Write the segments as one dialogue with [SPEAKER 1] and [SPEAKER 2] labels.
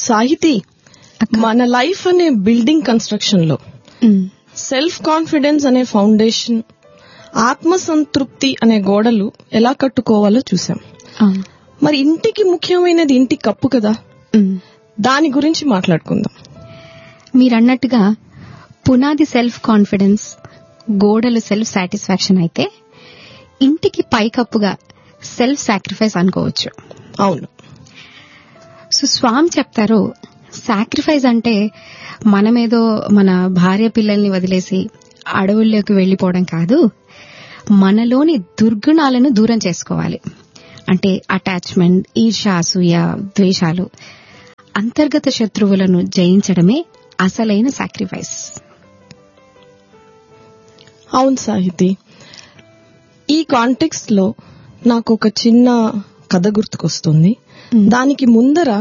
[SPEAKER 1] సాహితీ మన లైఫ్ అనే బిల్డింగ్ కన్స్ట్రక్షన్ లో
[SPEAKER 2] ఉమ్,
[SPEAKER 1] సెల్ఫ్ కాన్ఫిడెన్స్ అనే ఫౌండేషన్ ఆత్మ సంతృప్తి అనే గోడలు ఎలా కట్టుకోవాలో చూసాం
[SPEAKER 2] అవును.
[SPEAKER 1] మరి ఇంటికి ముఖ్యమైనది ఇంటి కప్పు కదా
[SPEAKER 2] ఉమ్.
[SPEAKER 1] దాని గురించి మాట్లాడుకుందాం
[SPEAKER 2] మీరు అన్నట్టుగా పునాది సెల్ఫ్ కాన్ఫిడెన్స్ గోడలు సెల్ఫ్ సాటిస్ఫాక్షన్ అయితే ఇంటికి పైకప్పుగా సెల్ఫ్ సాక్రిఫైస్ అనుకోవచ్చు
[SPEAKER 1] అవును
[SPEAKER 2] సో స్వామి చెప్తారు సాక్రిఫైస్ అంటే మనమేదో మన భార్య పిల్లల్ని వదిలేసి అడవుల్లోకి వెళ్లిపోవడం కాదు మనలోని దుర్గుణాలను దూరం చేసుకోవాలి అంటే అటాచ్మెంట్ ఈర్ష అసూయ ద్వేషాలు అంతర్గత శత్రువులను జయించడమే అసలైన సాక్రిఫైస్
[SPEAKER 1] అవును సాహితి ఈ కాంటెక్స్ట్ లో నాకు ఒక చిన్న కథ గుర్తుకొస్తుంది దానికి ముందర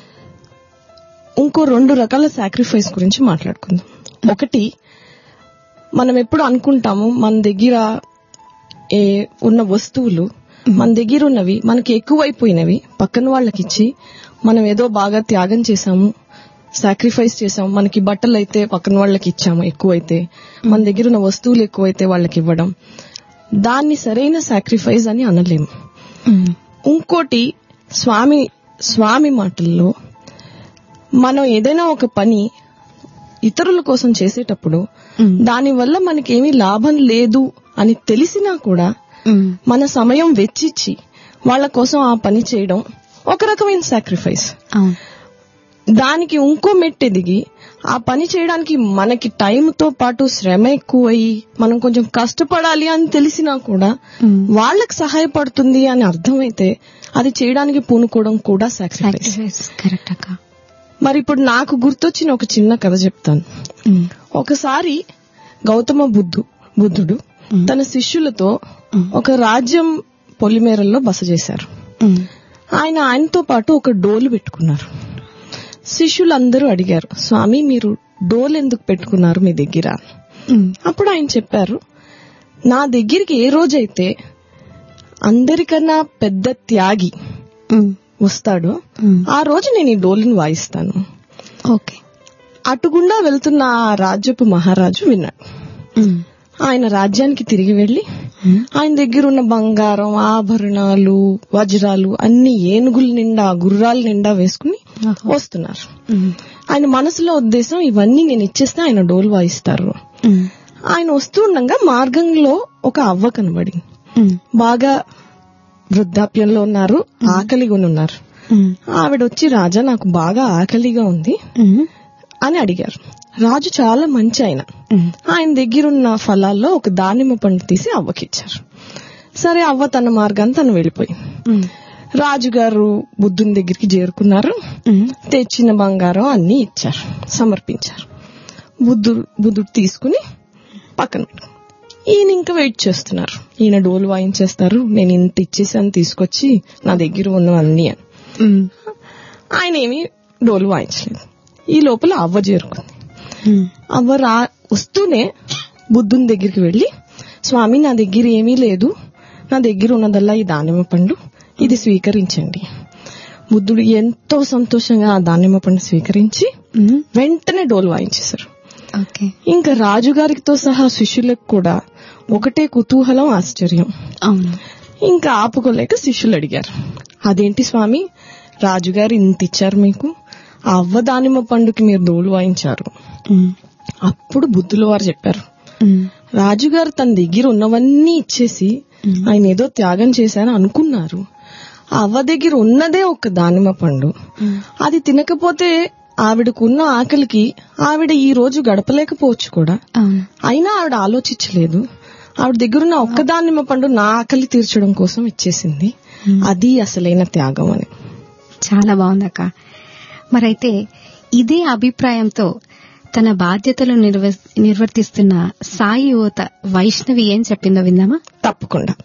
[SPEAKER 1] ఇంకో రెండు రకాల సాక్రిఫైస్ గురించి మాట్లాడుకుందాం ఒకటి మనం ఎప్పుడు అనుకుంటాము మన దగ్గర ఏ ఉన్న వస్తువులు మన దగ్గర ఉన్నవి మనకి ఎక్కువైపోయినవి పక్కన వాళ్ళకి ఇచ్చి మనం ఏదో బాగా త్యాగం చేశాము సాక్రిఫైస్ చేసాము మనకి బట్టలు అయితే పక్కన వాళ్ళకి ఇచ్చాము ఎక్కువైతే మన దగ్గర ఉన్న వస్తువులు ఎక్కువైతే వాళ్ళకి ఇవ్వడం దాన్ని సరైన సాక్రిఫైస్ అని అనలేము ఇంకోటి స్వామి స్వామి మాటల్లో మనం ఏదైనా ఒక పని ఇతరుల కోసం చేసేటప్పుడు దానివల్ల మనకేమీ లాభం లేదు అని తెలిసినా కూడా మన సమయం వెచ్చిచ్చి వాళ్ళ కోసం ఆ పని చేయడం ఒక రకమైన సాక్రిఫైస్
[SPEAKER 2] అవును
[SPEAKER 1] దానికి ఇంకో మెట్టు ఎదిగి ఆ పని చేయడానికి మనకి టైంతో పాటు శ్రమ ఎక్కువయ్యి మనం కొంచెం కష్టపడాలి అని తెలిసినా కూడా వాళ్ళకి సహాయపడుతుంది అని అర్థమైతే అది చేయడానికి పూనుకోవడం కూడా సాక్రిఫైస్
[SPEAKER 2] సాక్రిఫైస్ కరెక్ట్ అక్క
[SPEAKER 1] మరి ఇప్పుడు నాకు గుర్తొచ్చిన ఒక చిన్న కథ చెప్తాను ఒకసారి గౌతమ బుద్ధు బుద్ధుడు తన శిష్యులతో ఒక రాజ్యం పొలిమేరల్లో బస చేశారు ఆయన ఆయనతో పాటు ఒక డోలు పెట్టుకున్నారు శిష్యులందరూ అడిగారు స్వామి మీరు డోలు ఎందుకు పెట్టుకున్నారు మీ దగ్గర అప్పుడు ఆయన చెప్పారు నా దగ్గరికి ఏ రోజైతే అందరికన్నా పెద్ద త్యాగి వస్తాడో ఆ రోజు నేను ఈ డోలుని వాయిస్తాను
[SPEAKER 2] ఓకే
[SPEAKER 1] అటుగుండా వెళ్తున్న ఆ రాజ్యపు మహారాజు విన్నాడు ఆయన రాజ్యానికి తిరిగి వెళ్లి ఆయన దగ్గర ఉన్న బంగారం ఆభరణాలు వజ్రాలు అన్ని ఏనుగుల నిండా గుర్రాల నిండా వేసుకుని వస్తున్నారు ఆయన మనసులో ఉద్దేశం ఇవన్నీ నేను ఇచ్చేస్తే ఆయన డోలు వాయిస్తారు ఆయన వస్తూ ఉండగా మార్గంలో ఒక అవ్వ కనబడింది బాగా వృద్ధాప్యంలో ఉన్నారు ఆకలిగా ఉన్నారు ఆవిడ వచ్చి రాజా నాకు బాగా ఆకలిగా ఉంది అని అడిగారు రాజు చాలా మంచి ఆయన ఆయన దగ్గరున్న ఫలాల్లో ఒక దానిమ్మ పండు తీసి అవ్వకిచ్చారు సరే అవ్వ తన మార్గాన్ని తను వెళ్ళిపోయింది రాజుగారు బుద్ధుని దగ్గరికి చేరుకున్నారు తెచ్చిన బంగారం అన్ని ఇచ్చారు సమర్పించారు బుద్ధుడు బుద్ధుడు తీసుకుని పక్కన పెట్టు ఈయన ఇంకా వెయిట్ చేస్తున్నారు ఈయన డోలు వాయించేస్తారు నేను ఇంత ఇచ్చేసాను తీసుకొచ్చి నా దగ్గర ఉన్నవన్నీ అని ఆయన ఏమి డోలు వాయించలేదు ఈ లోపల అవ్వ చేరుకుంది అవ్వ రా వస్తూనే బుద్ధుని దగ్గరికి వెళ్లి స్వామి నా దగ్గర ఏమీ లేదు నా దగ్గర ఉన్నదల్లా ఈ దానిమ్మ పండు ఇది స్వీకరించండి బుద్ధుడు ఎంతో సంతోషంగా ఆ దానిమ్మ పండు స్వీకరించి వెంటనే డోలు వాయించేశారు
[SPEAKER 2] ఓకే
[SPEAKER 1] ఇంకా రాజుగారితో సహా శిష్యులకు కూడా ఒకటే కుతూహలం ఆశ్చర్యం
[SPEAKER 2] అవును
[SPEAKER 1] ఇంకా ఆపుకోలేక శిష్యులు అడిగారు అదేంటి స్వామి రాజుగారు ఇంత ఇచ్చారు మీకు ఆ అవ్వ దానిమ్మ పండుకి మీరు డోలు వాయించారు అప్పుడు బుద్ధుల వారు చెప్పారు రాజుగారు తన దగ్గర ఉన్నవన్నీ ఇచ్చేసి ఆయన ఏదో త్యాగం చేశారని అనుకున్నారు ఆ అవ్వ దగ్గర ఉన్నదే ఒక దానిమ్మ పండు అది తినకపోతే ఆవిడకున్న ఆకలికి ఆవిడ ఈ రోజు గడపలేకపోవచ్చు కూడా
[SPEAKER 2] అవును
[SPEAKER 1] అయినా ఆవిడ ఆలోచించలేదు ఆవిడ దగ్గరున్న ఒక్క దానిమ్మ పండు నా ఆకలి తీర్చడం కోసం ఇచ్చేసింది అది అసలైన త్యాగం అని
[SPEAKER 2] చాలా బాగుందక్క మరైతే ఇదే అభిప్రాయంతో తన బాధ్యతలు నిర్వ- నిర్వర్తిస్తున్న సాయి యువత వైష్ణవి ఏం చెప్పిందో విందామా
[SPEAKER 1] తప్పకుండా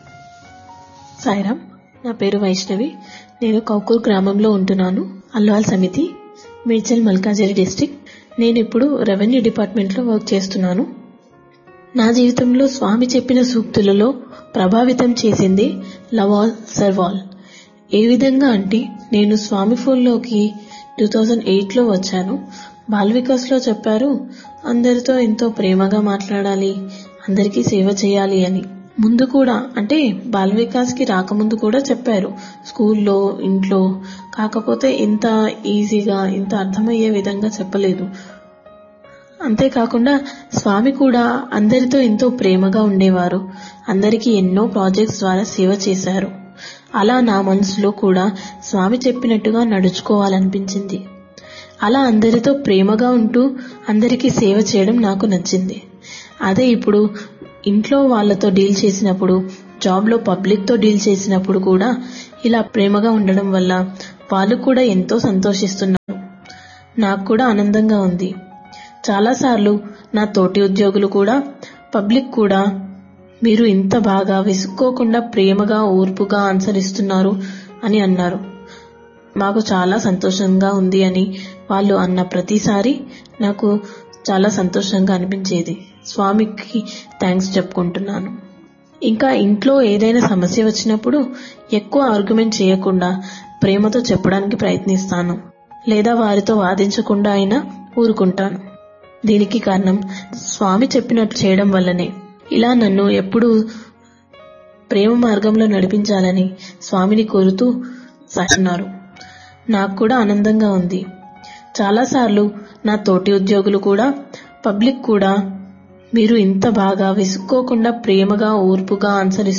[SPEAKER 3] సాయిరామ్ నా పేరు వైష్ణవి నేను కౌకూర్ గ్రామంలో ఉంటున్నాను అల్వాల్ సమితి మేడ్చల్ మల్కాజిరి డిస్టిక్ నేను ఇప్పుడు రెవెన్యూ డిపార్ట్మెంట్లో వర్క్ చేస్తున్నాను నా జీవితంలో స్వామి చెప్పిన సూక్తులలో ప్రభావితం చేసింది లవ్ ఆల్ సర్వ్ ఆల్ ఏ విధంగా అంటే నేను స్వామి ఫోన్లోకి టూ థౌజండ్ ఎయిట్ లో వచ్చాను బాల్ వికాస్ లో చెప్పారు అందరితో ఎంతో ప్రేమగా మాట్లాడాలి అందరికీ సేవ చేయాలి అని ముందు కూడా అంటే బాల్ వికాస్ కి రాకముందు కూడా చెప్పారు స్కూల్లో ఇంట్లో కాకపోతే ఇంత ఈజీగా ఇంత అర్థమయ్యే విధంగా చెప్పలేదు అంతేకాకుండా స్వామి కూడా అందరితో ఎంతో ప్రేమగా ఉండేవారు అందరికీ ఎన్నో ప్రాజెక్ట్స్ ద్వారా సేవ చేశారు అలా నా మనసులో కూడా స్వామి చెప్పినట్టుగా నడుచుకోవాలనిపించింది అలా అందరితో ప్రేమగా ఉంటూ అందరికీ సేవ చేయడం నాకు నచ్చింది అదే ఇప్పుడు ఇంట్లో వాళ్ళతో డీల్ చేసినప్పుడు జాబ్లో పబ్లిక్తో డీల్ చేసినప్పుడు కూడా ఇలా ప్రేమగా ఉండడం వల్ల వాళ్ళు కూడా ఎంతో సంతోషిస్తున్నారు నాకు కూడా ఆనందంగా ఉంది చాలాసార్లు నా తోటి ఉద్యోగులు కూడా పబ్లిక్ కూడా మీరు ఇంత బాగా విసుక్కోకుండా ప్రేమగా ఓర్పుగా ఆన్సర్ ఇస్తున్నారు అని అన్నారు మాకు చాలా సంతోషంగా ఉంది అని వాళ్ళు అన్న ప్రతిసారి నాకు చాలా సంతోషంగా అనిపించేది స్వామికి థ్యాంక్స్ చెప్పుకుంటున్నాను ఇంకా ఇంట్లో ఏదైనా సమస్య వచ్చినప్పుడు ఎక్కువ ఆర్గ్యుమెంట్ చేయకుండా ప్రేమతో చెప్పడానికి ప్రయత్నిస్తాను లేదా వారితో వాదించకుండా అయినా ఊరుకుంటాను దీనికి కారణం స్వామి చెప్పినట్టు చేయడం వల్లనే ఇలా నన్ను ఎప్పుడూ ప్రేమ మార్గంలో నడిపించాలని స్వామిని కోరుతూ సాటున్నారు నాకు కూడా ఆనందంగా ఉంది చాలాసార్లు నా తోటి ఉద్యోగులు కూడా పబ్లిక్ కూడా మీరు ఇంత బాగా విసుక్కోకుండా ప్రేమగా ఓర్పుగా ఆన్సర్